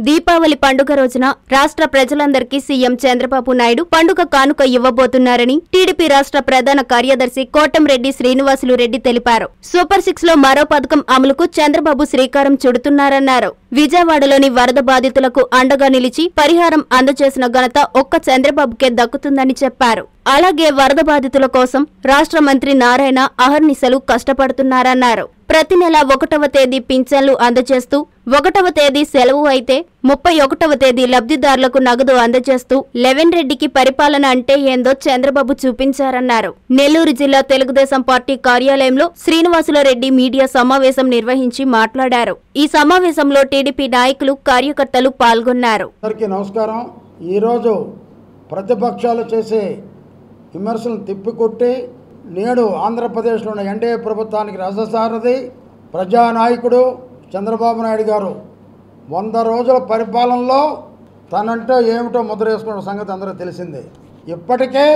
దీపావళి పండుగ రోజున రాష్ట్ర ప్రజలందరికీ సీఎం చంద్రబాబు నాయుడు పండుగ కానుక ఇవ్వబోతున్నారని టీడీపీ రాష్ట్ర ప్రధాన కార్యదర్శి కోటంరెడ్డి శ్రీనివాసులు రెడ్డి తెలిపారు సూపర్ సిక్స్ లో మరో పథకం అమలుకు చంద్రబాబు శ్రీకారం చుడుతున్నారన్నారు విజయవాడలోని వరద బాధితులకు అండగా నిలిచి పరిహారం అందజేసిన ఘనత ఒక్క చంద్రబాబుకే దక్కుతుందని చెప్పారు అలాగే వరద బాధితుల కోసం రాష్ట్ర మంత్రి నారాయణ అహర్నిశలు కష్టపడుతున్నారన్నారు ప్రతి నెల ఒకటవ తేదీ పింఛన్లు అందజేస్తూ ఒకటవ తేదీ సెలవు అయితే ముప్పై ఒకటవ తేదీ లబ్ధిదారులకు నగదు అందజేస్తూ లెవెన్ రెడ్డికి పరిపాలన అంటే ఏందో చంద్రబాబు చూపించారన్నారు నెల్లూరు జిల్లా తెలుగుదేశం పార్టీ కార్యాలయంలో శ్రీనివాసులరెడ్డి మీడియా సమావేశం నిర్వహించి మాట్లాడారు ఈ సమావేశంలో టీడీపీ నాయకులు కార్యకర్తలు పాల్గొన్నారు అందరికీ నమస్కారం ఈరోజు ప్రతిపక్షాలు చేసే విమర్శలను తిప్పికొట్టి నేడు ఆంధ్రప్రదేశ్లో ఉన్న ఎన్డీఏ ప్రభుత్వానికి రససారథి ప్రజానాయకుడు చంద్రబాబు నాయుడు గారు వంద రోజుల పరిపాలనలో తనంటే ఏమిటో ముద్ర వేసుకున్న సంగతి అందరూ తెలిసిందే ఇప్పటికే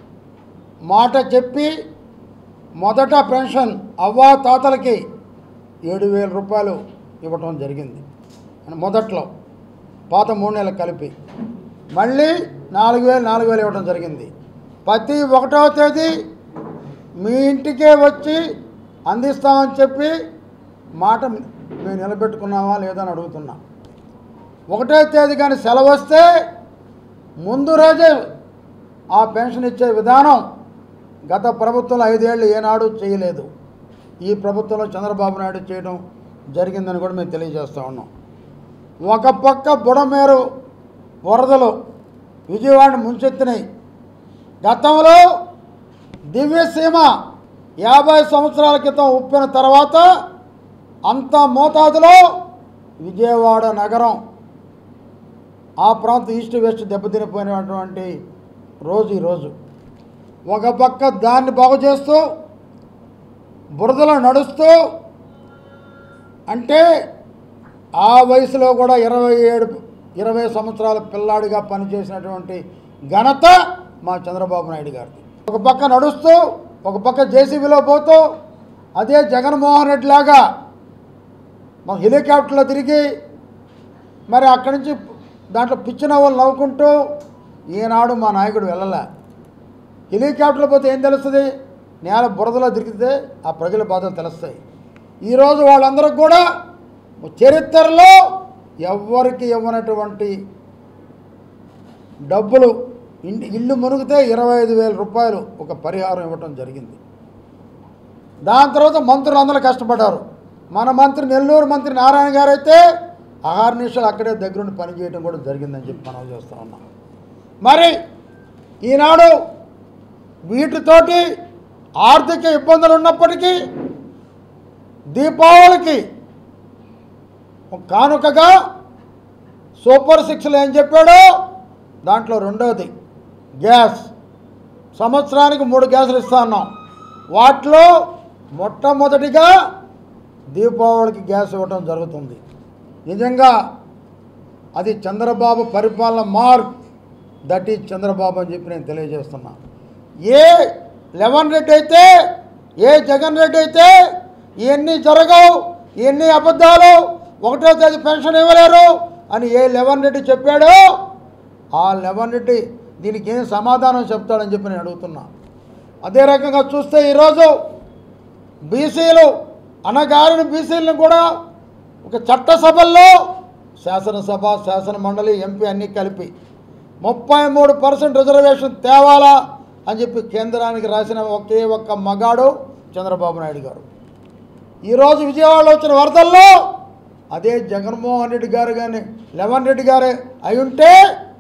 మాట చెప్పి మొదట పెన్షన్ అవ్వా తాతలకి ఏడు వేల రూపాయలు ఇవ్వటం జరిగింది మొదట్లో పాత మూడు నెలలు కలిపి మళ్ళీ నాలుగు వేలు నాలుగు వేలు ఇవ్వడం జరిగింది ప్రతి ఒకటవ తేదీ మీ ఇంటికే వచ్చి అందిస్తామని చెప్పి మాట మేము నిలబెట్టుకున్నామా లేదా అని అడుగుతున్నా ఒకటో తేదీ కానీ సెలవు వస్తే ముందు రోజే ఆ పెన్షన్ ఇచ్చే విధానం గత ప్రభుత్వంలో ఐదేళ్ళు ఏనాడు చేయలేదు ఈ ప్రభుత్వంలో చంద్రబాబు నాయుడు చేయడం జరిగిందని కూడా మేము తెలియజేస్తూ ఉన్నాం ఒక పక్క బుడమేరు వరదలు విజయవాడ ముంచెత్తినాయి గతంలో దివ్యసీమ యాభై సంవత్సరాల క్రితం ఉప్పిన తర్వాత అంత మోతాదులో విజయవాడ నగరం ఆ ప్రాంతం ఈస్ట్ వెస్ట్ దెబ్బతినిపోయినటువంటి రోజు ఈరోజు ఒక పక్క దాన్ని బాగు చేస్తూ బురదలో నడుస్తూ అంటే ఆ వయసులో కూడా ఇరవై ఏడు ఇరవై సంవత్సరాల పిల్లాడిగా పనిచేసినటువంటి ఘనత మా చంద్రబాబు నాయుడు గారిది ఒక పక్క నడుస్తూ ఒక పక్క జేసీబీలో పోతూ అదే జగన్మోహన్ రెడ్డి లాగా మా హెలికాప్టర్లో తిరిగి మరి అక్కడి నుంచి దాంట్లో పిచ్చి నవ్వులు నవ్వుకుంటూ ఈనాడు మా నాయకుడు వెళ్ళలే హెలికాప్టర్లో పోతే ఏం తెలుస్తుంది నేల బురదలో తిరిగితే ఆ ప్రజల బాధలు తెలుస్తాయి ఈరోజు వాళ్ళందరూ కూడా చరిత్రలో ఎవ్వరికి ఇవ్వనటువంటి డబ్బులు ఇంటి ఇల్లు మునిగితే ఇరవై ఐదు వేల రూపాయలు ఒక పరిహారం ఇవ్వటం జరిగింది దాని తర్వాత మంత్రులు అందరూ కష్టపడ్డారు మన మంత్రి నెల్లూరు మంత్రి నారాయణ గారు అయితే ఆహార నిమిషాలు అక్కడే దగ్గరుండి పనిచేయడం కూడా జరిగిందని చెప్పి మనం చేస్తూ ఉన్నాం మరి ఈనాడు వీటితోటి ఆర్థిక ఇబ్బందులు ఉన్నప్పటికీ దీపావళికి ఒక కానుకగా సూపర్ సిక్స్లో ఏం చెప్పాడో దాంట్లో రెండోది గ్యాస్ సంవత్సరానికి మూడు గ్యాసులు ఇస్తా ఉన్నాం వాటిలో మొట్టమొదటిగా దీపావళికి గ్యాస్ ఇవ్వడం జరుగుతుంది నిజంగా అది చంద్రబాబు పరిపాలన మార్క్ దట్ ఈజ్ చంద్రబాబు అని చెప్పి నేను తెలియజేస్తున్నా ఏ లెవెన్ రెడ్డి అయితే ఏ జగన్ రెడ్డి అయితే ఇవన్నీ జరగవు ఇవన్నీ అబద్ధాలు ఒకటో తేదీ పెన్షన్ ఇవ్వలేరు అని ఏ లెవెన్ రెడ్డి చెప్పాడో ఆ లెవెన్ రెడ్డి దీనికి ఏం సమాధానం చెప్తాడని చెప్పి నేను అడుగుతున్నా అదే రకంగా చూస్తే ఈరోజు బీసీలు అనగారిన బీసీలను కూడా ఒక చట్టసభల్లో శాసనసభ శాసన మండలి ఎంపీ అన్నీ కలిపి ముప్పై మూడు పర్సెంట్ రిజర్వేషన్ తేవాలా అని చెప్పి కేంద్రానికి రాసిన ఒకే ఒక్క మగాడు చంద్రబాబు నాయుడు గారు ఈరోజు విజయవాడలో వచ్చిన వరదల్లో అదే జగన్మోహన్ రెడ్డి గారు కానీ లెవెన్ రెడ్డి గారే అయి ఉంటే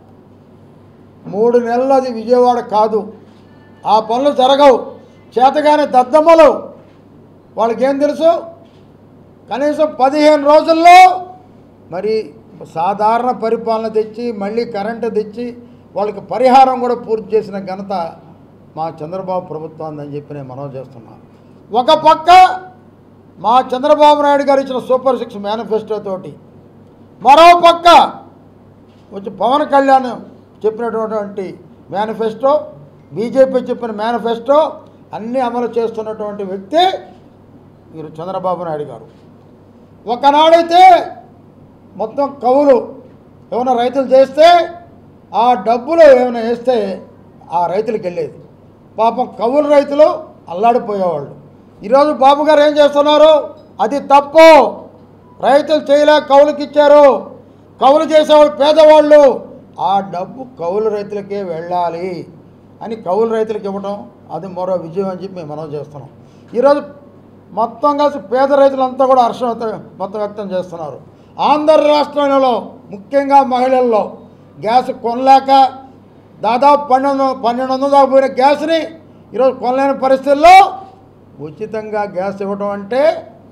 మూడు నెలలు అది విజయవాడ కాదు ఆ పనులు జరగవు చేతగానే దద్దమ్మలు వాళ్ళకేం తెలుసు కనీసం పదిహేను రోజుల్లో మరి సాధారణ పరిపాలన తెచ్చి మళ్ళీ కరెంటు తెచ్చి వాళ్ళకి పరిహారం కూడా పూర్తి చేసిన ఘనత మా చంద్రబాబు ప్రభుత్వం అని చెప్పి నేను మనవి చేస్తున్నాను ఒక పక్క మా చంద్రబాబు నాయుడు గారు ఇచ్చిన సూపర్ సిక్స్ మేనిఫెస్టో తోటి మరో పక్క వచ్చి పవన్ కళ్యాణ్ చెప్పినటువంటి మేనిఫెస్టో బీజేపీ చెప్పిన మేనిఫెస్టో అన్నీ అమలు చేస్తున్నటువంటి వ్యక్తి మీరు చంద్రబాబు నాయుడు గారు ఒకనాడైతే మొత్తం కవులు ఏమైనా రైతులు చేస్తే ఆ డబ్బులు ఏమైనా వేస్తే ఆ రైతులకు వెళ్ళేది పాపం కవులు రైతులు అల్లాడిపోయేవాళ్ళు ఈరోజు బాబు గారు ఏం చేస్తున్నారు అది తప్పు రైతులు చేయలేక కవులకు ఇచ్చారు కవులు చేసేవాళ్ళు పేదవాళ్ళు ఆ డబ్బు కవులు రైతులకే వెళ్ళాలి అని కవులు రైతులకు ఇవ్వడం అది మరో విజయం అని చెప్పి మేము మనం చేస్తున్నాం ఈరోజు మొత్తం కలిసి పేద రైతులంతా కూడా హర్షం వ్యక్తం- మొత్తం వ్యక్తం చేస్తున్నారు ఆంధ్ర రాష్ట్రంలో ముఖ్యంగా మహిళల్లో గ్యాస్ కొనలేక దాదాపు పన్నెండు పన్నెండు వందల దాకా పోయిన గ్యాస్ని ఈరోజు కొనలేని పరిస్థితుల్లో ఉచితంగా గ్యాస్ ఇవ్వడం అంటే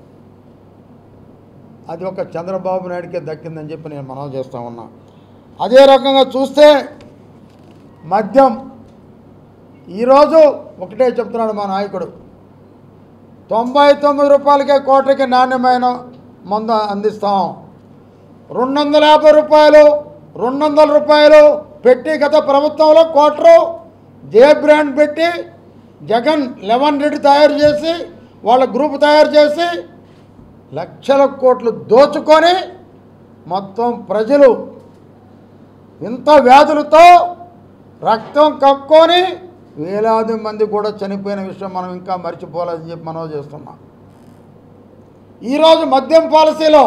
అది ఒక చంద్రబాబు నాయుడికే దక్కిందని చెప్పి నేను మనం చేస్తూ ఉన్నా అదే రకంగా చూస్తే మద్యం ఈరోజు ఒకటే చెప్తున్నాడు మా నాయకుడు తొంభై తొమ్మిది రూపాయలకే కోటకి నాణ్యమైన మందు అందిస్తాం రెండు వందల యాభై రూపాయలు రెండు వందల రూపాయలు పెట్టి గత ప్రభుత్వంలో కోటరు జే బ్రాండ్ పెట్టి జగన్ లెవెన్ రెడ్డి తయారు చేసి వాళ్ళ గ్రూప్ తయారు చేసి లక్షల కోట్లు దోచుకొని మొత్తం ప్రజలు ఇంత వ్యాధులతో రక్తం కక్కొని వేలాది మంది కూడా చనిపోయిన విషయం మనం ఇంకా మర్చిపోలేదని చెప్పి మనం చేస్తున్నాం ఈరోజు మద్యం పాలసీలో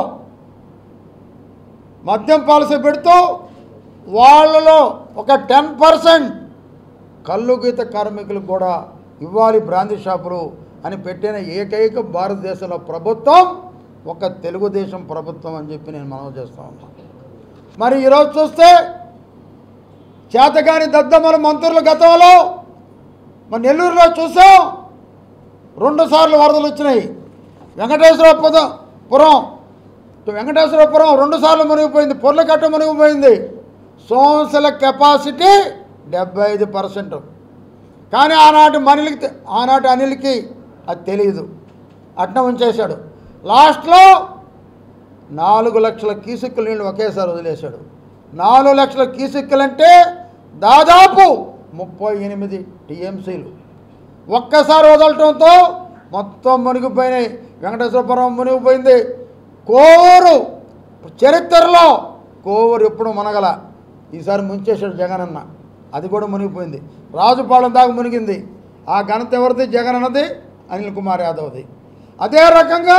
మద్యం పాలసీ పెడుతూ వాళ్ళలో ఒక టెన్ పర్సెంట్ కళ్ళు గీత కార్మికులకు కూడా ఇవ్వాలి బ్రాంతి షాపులు అని పెట్టిన ఏకైక భారతదేశంలో ప్రభుత్వం ఒక తెలుగుదేశం ప్రభుత్వం అని చెప్పి నేను మనవి చేస్తా ఉన్నాను మరి ఈరోజు చూస్తే చేతగాని దద్దమ్మల మంత్రుల గతంలో మన నెల్లూరులో చూసాం రెండు సార్లు వరదలు వచ్చినాయి వెంకటేశ్వరపురం పురం వెంకటేశ్వరపురం రెండు సార్లు మునిగిపోయింది పొర్లకట్ట మునిగిపోయింది సోమశిల కెపాసిటీ డెబ్బై ఐదు పర్సెంట్ కానీ ఆనాటి మనీలకి తె- ఆనాటి అనిల్కి అది తెలియదు అట్న ఉంచేశాడు లాస్ట్లో నాలుగు లక్షల కీసిక్కుల నీళ్ళు ఒకేసారి వదిలేశాడు నాలుగు లక్షల కీసిక్కులంటే దాదాపు ముప్పై ఎనిమిది టీఎంసీలు ఒక్కసారి వదలటంతో మొత్తం మునిగిపోయినాయి వెంకటేశ్వరపురం మునిగిపోయింది కోవూరు చరిత్రలో కోవూరు ఎప్పుడు మునగల ఈసారి ముంచేశాడు జగనన్న అది కూడా మునిగిపోయింది రాజుపాలెం దాకా మునిగింది ఆ ఘనత ఎవరిది జగన్ అన్నది అనిల్ కుమార్ యాదవ్ది అదే రకంగా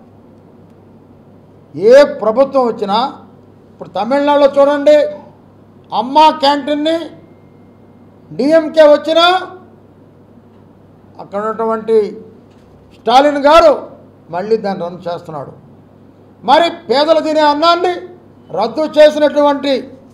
ఏ ప్రభుత్వం వచ్చినా ఇప్పుడు తమిళనాడులో చూడండి అమ్మ క్యాంటీన్ని డిఎంకే వచ్చినా అక్కడ ఉన్నటువంటి స్టాలిన్ గారు మళ్ళీ దాన్ని రన్ చేస్తున్నాడు మరి పేదలు తినే అన్నాన్ని రద్దు చేసినటువంటి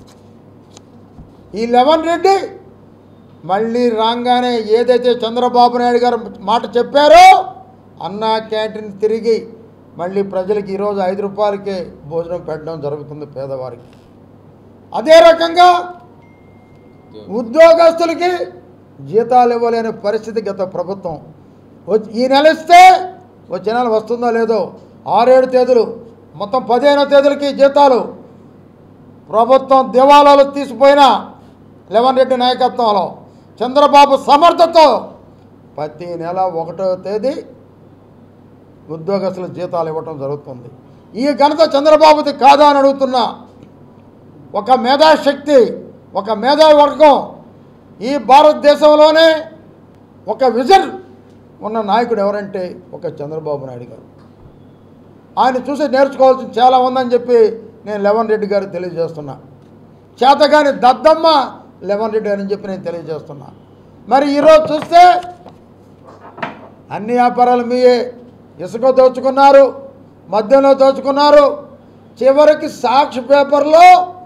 ఈ లెవెన్ రెడ్డి మళ్ళీ రాగానే ఏదైతే చంద్రబాబు నాయుడు గారు మాట చెప్పారో అన్నా క్యాంటీన్ తిరిగి మళ్ళీ ప్రజలకి ఈరోజు ఐదు రూపాయలకే భోజనం పెట్టడం జరుగుతుంది పేదవారికి అదే రకంగా ఉద్యోగస్తులకి జీతాలు ఇవ్వలేని పరిస్థితి గత ప్రభుత్వం వచ్చి- ఈ నెల ఇస్తే వచ్చే నెల వస్తుందో లేదో ఆరేడు తేదీలు మొత్తం పదిహేనో తేదీలకి జీతాలు ప్రభుత్వం దివాలాలు తీసిపోయిన లెవెన్ రెడ్డి నాయకత్వంలో చంద్రబాబు సమర్థతో ప్రతి నెల ఒకటో తేదీ ఉద్యోగస్తుల జీతాలు ఇవ్వటం జరుగుతుంది ఈ ఘనత చంద్రబాబుది కాదా అని అడుగుతున్నా ఒక మేధాశక్తి ఒక మేధావర్గం ఈ భారతదేశంలోనే ఒక విజన్ ఉన్న నాయకుడు ఎవరంటే ఒక చంద్రబాబు నాయుడు గారు ఆయన చూసి నేర్చుకోవాల్సిన చాలా ఉందని చెప్పి నేను లెవెన్ రెడ్డి గారికి తెలియజేస్తున్నా చేతగాని దద్దమ్మ లెవెన్ రెడ్డి అని చెప్పి నేను తెలియజేస్తున్నా మరి ఈరోజు చూస్తే అన్ని వ్యాపారాలు మీయే ఇసుక దోచుకున్నారు మద్యంలో దోచుకున్నారు చివరికి సాక్షి పేపర్లో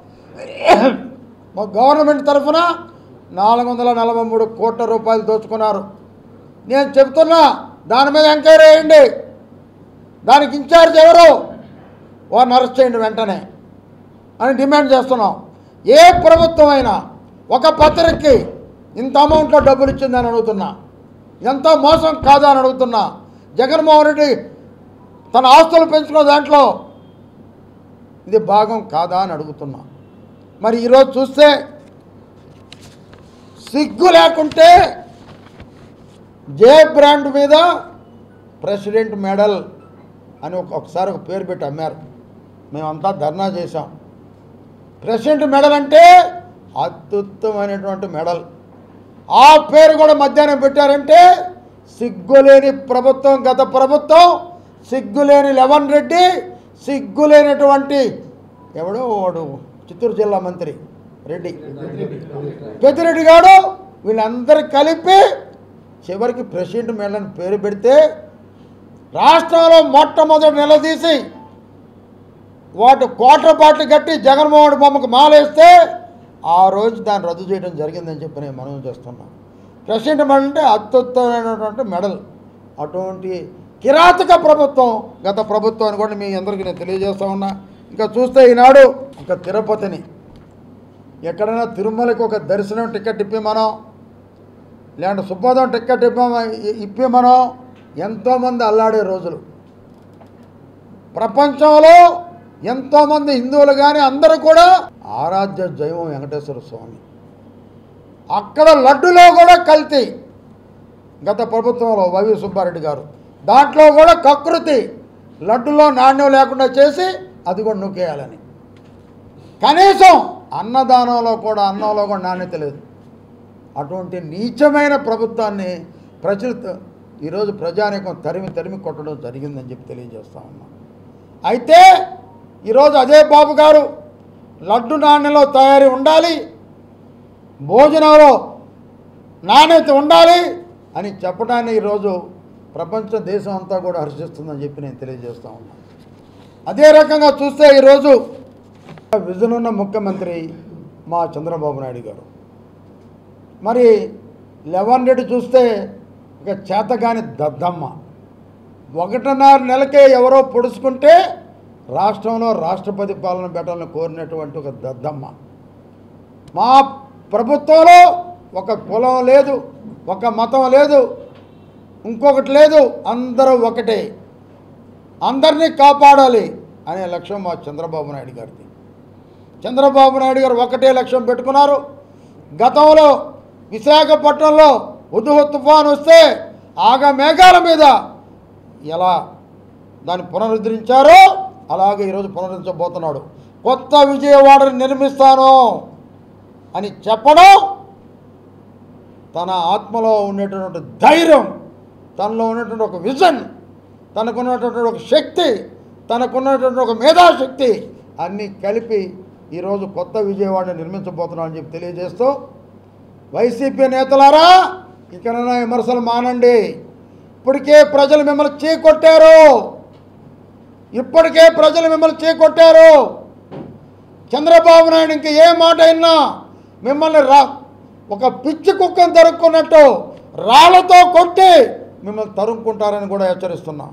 మా గవర్నమెంట్ తరఫున నాలుగు వందల నలభై మూడు కోట్ల రూపాయలు దోచుకున్నారు నేను చెప్తున్నా దాని మీద ఎంక్వైరీ వేయండి దానికి ఇన్ఛార్జ్ ఎవరు వారిని అరెస్ట్ చేయండి వెంటనే అని డిమాండ్ చేస్తున్నాం ఏ ప్రభుత్వం అయినా ఒక పత్రికకి ఇంత అమౌంట్లో డబ్బులు ఇచ్చిందని అడుగుతున్నా ఎంత మోసం కాదా అని అడుగుతున్నా జగన్మోహన్ రెడ్డి తన ఆస్తులు పెంచుకున్న దాంట్లో ఇది భాగం కాదా అని అడుగుతున్నా మరి ఈరోజు చూస్తే సిగ్గు లేకుంటే జే బ్రాండ్ మీద ప్రెసిడెంట్ మెడల్ అని ఒక ఒకసారి ఒక పేరు పెట్టి అమ్మారు మేమంతా ధర్నా చేశాం ప్రెసిడెంట్ మెడల్ అంటే అత్యుత్తమైనటువంటి మెడల్ ఆ పేరు కూడా మధ్యాహ్నం పెట్టారంటే సిగ్గులేని ప్రభుత్వం గత ప్రభుత్వం సిగ్గులేని లెవన్ రెడ్డి సిగ్గులేనటువంటి ఎవడో వాడు చిత్తూరు జిల్లా మంత్రి రెడ్డి పెద్దిరెడ్డి గారు వీళ్ళందరూ కలిపి చివరికి ప్రెసిడెంట్ మేళని పేరు పెడితే రాష్ట్రంలో మొట్టమొదటి నిలదీసి వాటి క్వార్టర్ బాటిల్ కట్టి జగన్మోహన్ బొమ్మకు మాలేస్తే ఆ రోజు దాన్ని రద్దు చేయడం జరిగిందని చెప్పి నేను మనం చేస్తున్నాను ప్రెసిడెంట్ మెడల్ అంటే అత్యుత్తమైనటువంటి మెడల్ అటువంటి కిరాతక ప్రభుత్వం గత ప్రభుత్వం అని కూడా మీ అందరికీ నేను తెలియజేస్తా ఉన్నా ఇంకా చూస్తే ఈనాడు ఒక తిరుపతిని ఎక్కడైనా తిరుమలకి ఒక దర్శనం టికెట్ ఇప్పిమనో లేదంటే సుబ్బోధం టికెట్ ఇప్ప ఇప్పిమనో ఎంతోమంది అల్లాడే రోజులు ప్రపంచంలో ఎంతోమంది హిందువులు కానీ అందరూ కూడా ఆరాధ్య జైవం వెంకటేశ్వర స్వామి అక్కడ లడ్డులో కూడా కల్తీ గత ప్రభుత్వంలో వైవి సుబ్బారెడ్డి గారు దాంట్లో కూడా కకృతి లడ్డులో నాణ్యం లేకుండా చేసి అది కూడా నొక్కేయాలని కనీసం అన్నదానంలో కూడా అన్నంలో కూడా నాణ్యత లేదు అటువంటి నీచమైన ప్రభుత్వాన్ని ప్రజలు ఈరోజు ప్రజానీకం తరిమి తరిమి కొట్టడం జరిగిందని చెప్పి తెలియజేస్తా ఉన్నాం అయితే ఈరోజు అదే బాబు గారు లడ్డు నాణ్యలో తయారీ ఉండాలి భోజనంలో నాణ్యత ఉండాలి అని చెప్పడాన్ని ఈరోజు ప్రపంచ దేశం అంతా కూడా హర్షిస్తుందని చెప్పి నేను తెలియజేస్తా ఉన్నాను అదే రకంగా చూస్తే ఈరోజు విజన్ ఉన్న ముఖ్యమంత్రి మా చంద్రబాబు నాయుడు గారు మరి లెవెన్ రెడ్డి చూస్తే ఇక చేతగాని దద్దమ్మ ఒకటిన్నర నెలకే ఎవరో పొడుచుకుంటే రాష్ట్రంలో రాష్ట్రపతి పాలన పెట్టాలని కోరినటువంటి ఒక దద్దమ్మ మా ప్రభుత్వంలో ఒక కులం లేదు ఒక మతం లేదు ఇంకొకటి లేదు అందరూ ఒకటే అందరినీ కాపాడాలి అనే లక్ష్యం మా చంద్రబాబు నాయుడు గారిది చంద్రబాబు నాయుడు గారు ఒకటే లక్ష్యం పెట్టుకున్నారు గతంలో విశాఖపట్నంలో ఉదుహు తుఫాన్ వస్తే ఆగ మేఘాల మీద ఎలా దాన్ని పునరుద్ధరించారో అలాగే ఈరోజు పునరుద్ధరించబోతున్నాడు కొత్త విజయవాడని నిర్మిస్తాను అని చెప్పడం తన ఆత్మలో ఉండేటటువంటి ధైర్యం తనలో ఉన్నటువంటి ఒక విజన్ తనకున్నటువంటి ఒక శక్తి తనకున్నటువంటి ఒక మేధాశక్తి అన్నీ కలిపి ఈరోజు కొత్త విజయవాడని నిర్మించబోతున్నాం అని చెప్పి తెలియజేస్తూ వైసీపీ నేతలారా ఇకనైనా విమర్శలు మానండి ఇప్పటికే ప్రజలు మిమ్మల్ని చీకొట్టారు ఇప్పటికే ప్రజలు మిమ్మల్ని చీకొట్టారు చంద్రబాబు నాయుడు ఇంక ఏ మాట అయినా మిమ్మల్ని రా ఒక పిచ్చి కుక్కను తరుక్కున్నట్టు రాళ్లతో కొట్టి మిమ్మల్ని తరుముకుంటారని కూడా హెచ్చరిస్తున్నాం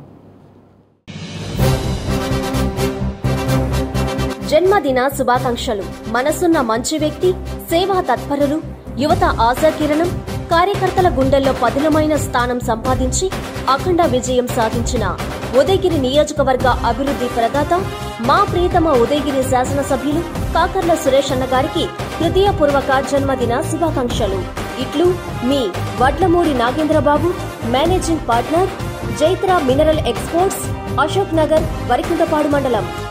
జన్మదిన శుభాకాంక్షలు మనసున్న మంచి వ్యక్తి సేవా తత్పరులు యువత ఆశాకిరణం కార్యకర్తల గుండెల్లో పదిలమైన స్థానం సంపాదించి అఖండ విజయం సాధించిన ఉదయగిరి నియోజకవర్గ అభివృద్ధి ప్రదాత మా ప్రియతమ ఉదయగిరి శాసనసభ్యులు కాకర్ల సురేష్ అన్న గారికి హృదయపూర్వక జన్మదిన శుభాకాంక్షలు ఇట్లు మీ Vadlamudi Nagendrababu managing partner Jaitra mineral exports Ashok Nagar Varikuntapadu మండలం